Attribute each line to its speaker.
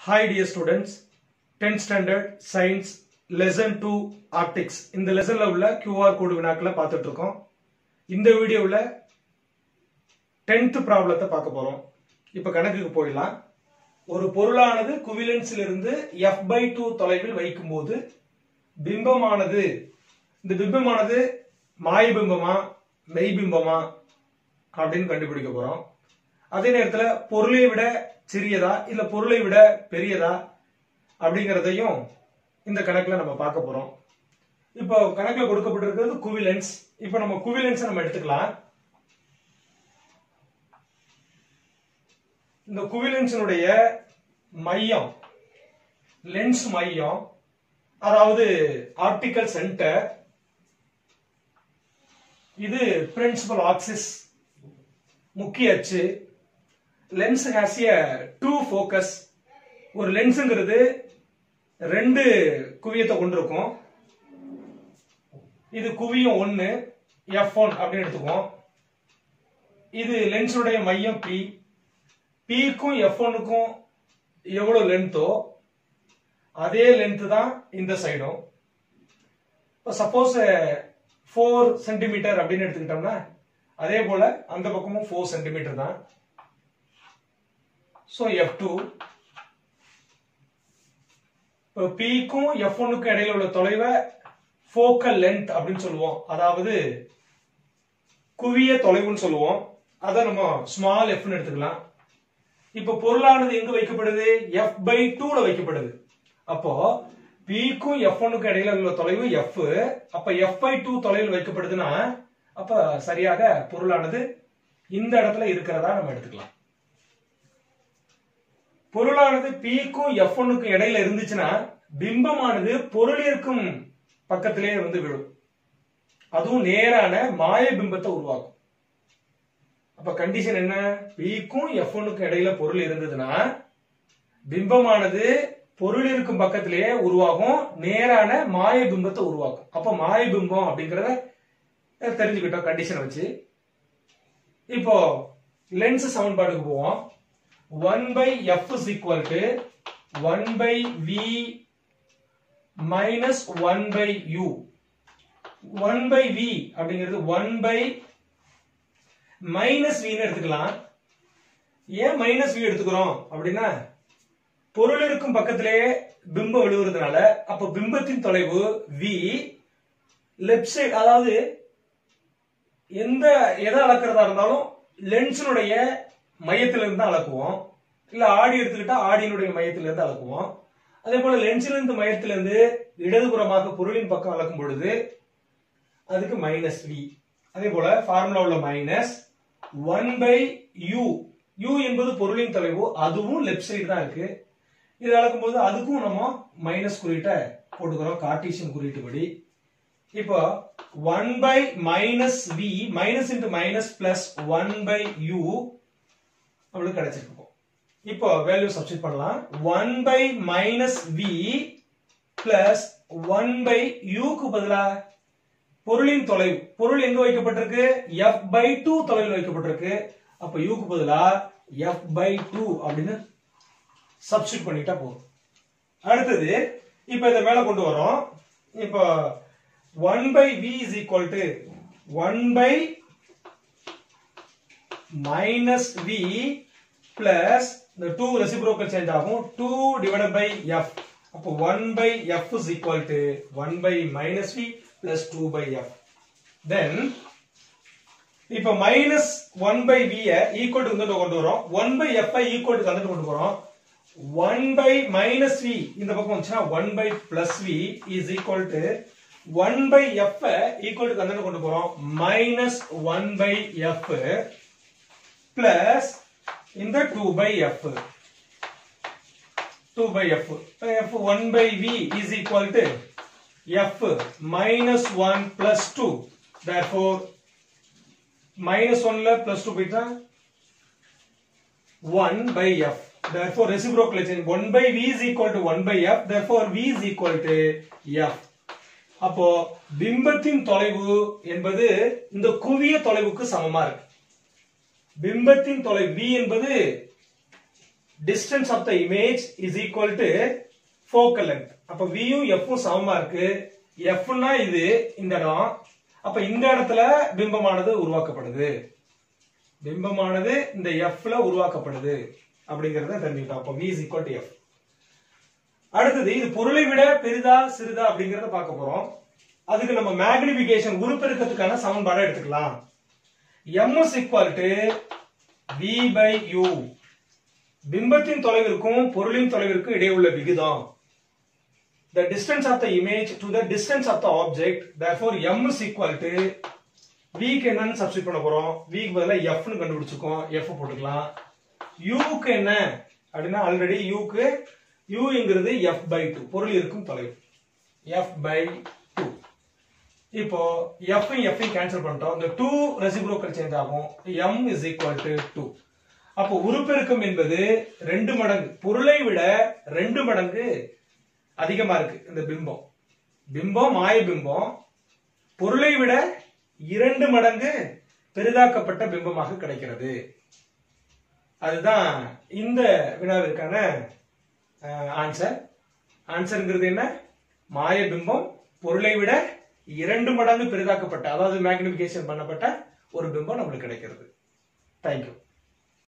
Speaker 1: Hi dear students, 10th standard science lesson 2 optics இந்த லெசன்ல உள்ள QR கோடு வினாக்களை பார்த்துட்டு இருக்கோம் இந்த வீடியோவில் 10th ப்ராப்ளத்தை பார்க்க போறோம் இப்ப கணக்குக்கு போயிடலாம் ஒரு பொருளானது குவிலன்ஸில் இருந்து f பை டூ தொலைவில் வைக்கும்போது பிம்பமானது இந்த பிம்பமானது மாய பிம்பமா மெய் பிம்பமா அப்படின்னு கண்டுபிடிக்க போறோம் அதே நேரத்துல பொருளை விட சிறியதா இல்ல பொருளை விட பெரியதா அப்படிங்கறதையும் இந்த கணக்குல நம்ம பார்க்க போறோம் இப்போ கணக்குல கொடுக்கப்பட்டிருக்கிறது குவிலன்ஸ் இப்போ நம்ம குவிலன்ஸ் நம்ம எடுத்துக்கலாம் இந்த குவிலன்ஸினுடைய மையம் லென்ஸ் மையம் அதாவது ஆப்டிக்கல் சென்டர் இது பிரின்சிபல் ஆக்சிஸ் முக்கிய அச்சு lens has a two focus ஒரு லென்ஸுங்கிறது ரெண்டு குவியத்தை கொண்டிருக்கும் இது குவியம் ஒன்னு எஃப் ஒன் அப்படின்னு எடுத்துக்குவோம் இது லென்ஸுடைய மையம் பி பிக்கும் எஃப் ஒன்னுக்கும் எவ்வளவு லென்த்தோ அதே லென்த் தான் இந்த சைடும் இப்போ சப்போஸ் ஃபோர் சென்டிமீட்டர் அப்படின்னு எடுத்துக்கிட்டோம்னா அதே போல அந்த பக்கமும் ஃபோர் சென்டிமீட்டர் தான் ஸோ எஃப் டூ இப்போ பிக்கும் எஃப் ஒன்னுக்கும் இடையில உள்ள தொலைவை ஃபோக்கல் லென்த் அப்படின்னு சொல்லுவோம் அதாவது குவிய தொலைவுன்னு சொல்லுவோம் அதை நம்ம ஸ்மால் எஃப்னு எடுத்துக்கலாம் இப்போ பொருளானது எங்க வைக்கப்படுது எஃப் பை டூல வைக்கப்படுது அப்போ பிக்கும் எஃப் ஒன்னுக்கும் இடையில உள்ள தொலைவு எஃப் அப்ப எஃப் பை டூ தொலைவில் வைக்கப்படுதுன்னா அப்ப சரியாக பொருளானது இந்த இடத்துல இருக்கிறதா நம்ம எடுத்துக்கலாம் பொருளானது பிக்கும் எஃப் ஒன்னுக்கும் இடையில இருந்துச்சுன்னா பிம்பமானது பொருள் இருக்கும் பக்கத்திலே வந்து விழும் அதுவும் நேரான மாய பிம்பத்தை உருவாக்கும் அப்ப கண்டிஷன் என்ன பிக்கும் எஃப் ஒன்னுக்கும் இடையில பொருள் இருந்ததுன்னா பிம்பமானது பொருள் இருக்கும் பக்கத்திலேயே உருவாகும் நேரான மாய பிம்பத்தை உருவாக்கும் அப்ப மாய பிம்பம் அப்படிங்கறத தெரிஞ்சுக்கிட்டோம் கண்டிஷனை வச்சு இப்போ லென்ஸ் சமன்பாடுக்கு போவோம் one by F is equal to one by V minus one by U one by V அப்படிங்கிறது ஒன் பை மைனஸ் வின்னு எடுத்துக்கலாம் ஏன் மைனஸ் வி எடுத்துக்கிறோம் அப்படின்னா பொருள் இருக்கும் பக்கத்திலேயே பிம்பம் விழுவுறதுனால அப்ப பிம்பத்தின் தொலைவு வி லெப்ட் சைடு அதாவது எந்த எதை அளக்கிறதா இருந்தாலும் லென்ஸினுடைய மையத்திலிருந்து இருந்து அளக்குவோம் இல்ல ஆடி எடுத்துக்கிட்டா ஆடியினுடைய மையத்திலிருந்து அளக்குவோம் அதே போல லென்ஸிலிருந்து மையத்திலிருந்து இடதுபுறமாக பொருளின் பக்கம் அளக்கும் பொழுது அதுக்கு மைனஸ் வி அதே போல ஃபார்முலா உள்ள minus one by U U என்பது பொருளின் தொலைவு அதுவும் லெப்ட் சைடு தான் இருக்கு இது அளக்கும் போது அதுக்கும் நம்ம மைனஸ் குறியீட்டை போட்டுக்கிறோம் கார்டீசியன் குறியீட்டுப்படி இப்போ one by minus V minus into minus plus one by U நம்மளுக்கு கிடைச்சிருக்கும் இப்போ வேல்யூ சப்ஸ்டிட் பண்ணலாம் one by minus V plus one by யூக்கு பதிலா பொருளின் தொலைவு பொருள் எங்க வைக்கப்பட்டிருக்கு எஃப் பை டூ தொலைவில் வைக்கப்பட்டிருக்கு அப்ப யூக்கு பதிலா எஃப் பை டூ அப்படின்னு சப்ஸ்டிட் பண்ணிட்டா போதும் அடுத்தது இப்ப இதை மேல கொண்டு வரோம் இப்போ one by V is equal to one by minus V plus இந்த டூ ரெசிப்ரோக்கல் சேஞ்ச் ஆகும் டூ டிவைட் பை எஃப் அப்போ one by F is equal to one by minus V plus two by F then இப்ப minus one by V equal to வந்துட்டு கொண்டு வரோம் one by F equal to வந்துட்டு கொண்டு போறோம் one by minus we இந்த பக்கம் வந்துச்சுன்னா one by plus V is equal to one by F equal to வந்துட்டு கொண்டு போறோம் minus one by F plus இந்த two by F two by F F one by V is equal to F minus one plus two therefore minus ஒன்ல plus two போயிட்டா one by F therefore reciprocal change 1 by v is equal to 1 by f therefore v is equal to f அப்போ பிம்பத்தின் தொலைவு என்பது இந்த குவிய தொலைவுக்கு சமமா இருக்கு பிம்பத்தின் தொலைவு v என்பது distance of the image is equal to focal length அப்ப வியும் எஃப்பும் சமமா இருக்கு எஃப்னா இது இந்த இடம் அப்ப இந்த இடத்துல பிம்பமானது உருவாக்கப்படுது பிம்பமானது இந்த எஃப்ல உருவாக்கப்படுது அப்படிங்கறத தெரிஞ்சுக்கிட்டோம் அப்ப v is equal to f அடுத்தது இது பொருளை விட பெரிதா சிறிதா அப்படிங்கறத பார்க்க போறோம் அதுக்கு நம்ம மேக்னிபிகேஷன் உருப்பெருக்கத்துக்கான சமன்பாடை எடுத்துக்கலாம் m is equal to v by u பிம்பத்தின் தொலைவிற்கும் பொருளின் தொலைவிற்கும் இடையே உள்ள விகிதம் the distance of the image to the distance of the object therefore m is equal to v க்கு என்னன்னு சப்ஸ்டிட் பண்ண போறோம் v க்கு பதிலா f னு கண்டுபிடிச்சுக்கோம் f போட்டுக்கலாம் u க்கு என்ன அப்படின்னா ஆல்ரெடி u க்கு u ங்கிறது f by 2 பொருள் இருக்கும் தொலைவு f by 2 இப்போ f ஐயும் f ஐயும் கேன்சல் பண்ணிட்டோம் இந்த 2 ரெசிப்ரோக்கல் சேஞ்ச் ஆகும் m is equal to 2 அப்போ உருப்பெருக்கம் என்பது ரெண்டு மடங்கு பொருளை விட ரெண்டு மடங்கு அதிகமா இருக்கு இந்த பிம்பம் பிம்பம் மாய பிம்பம் பொருளை விட இரண்டு மடங்கு பெரிதாக்கப்பட்ட பிம்பமாக கிடைக்கிறது அதுதான் இந்த வினாவிற்கான ஆன்சர் ஆன்சர்ங்கிறது என்ன மாய பிம்பம் பொருளை விட இரண்டு மடங்கு பெரிதாக்கப்பட்ட அதாவது மேக்னிபிகேஷன் பண்ணப்பட்ட ஒரு பிம்பம் நம்மளுக்கு கிடைக்கிறது தேங்க்யூ